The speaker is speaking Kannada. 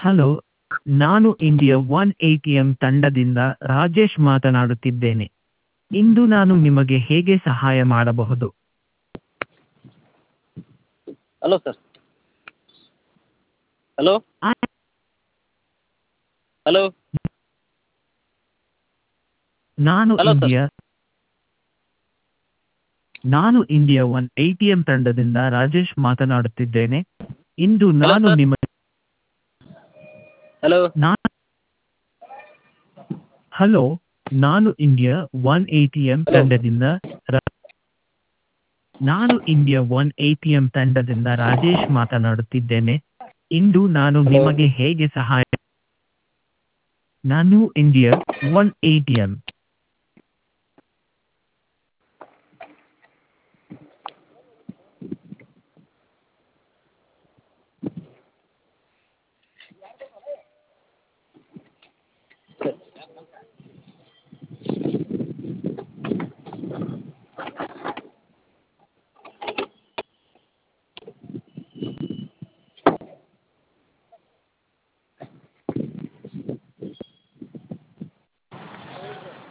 ಹಲೋ ನಾನು India One A T M ತಂಡದಿಂದ ರಾಜೇಶ್ ಮಾತನಾಡುತ್ತಿದ್ದೇನೆ ಇಂದು ನಾನು ನಿಮಗೆ ಹೇಗೆ ಸಹಾಯ ಮಾಡಬಹುದು ಹಲೋ ಸರ್ ಹಲೋ ಹಲೋ ನಾನು Hello, sir. ಇಂಡಿಯಾ ನಾನು India One A T M ತಂಡದಿಂದ ರಾಜೇಶ್ ಮಾತನಾಡುತ್ತಿದ್ದೇನೆ ಇಂದು ನಾನು sir. ನಿಮಗೆ ಹಲೋ ನಾನು ಹಲೋ ನಾನು India One A T M Hello. ತಂಡದಿಂದ ರ- ನಾನು India One A T M ತಂಡದಿಂದ ರಾಜೇಶ್ ಮಾತನಾಡುತ್ತಿದ್ದೇನೆ ಇಂದು ನಾನು ನಿಮಗೆ ಹೇಗೆ ಸಹಾಯ ನಾನು India One A T M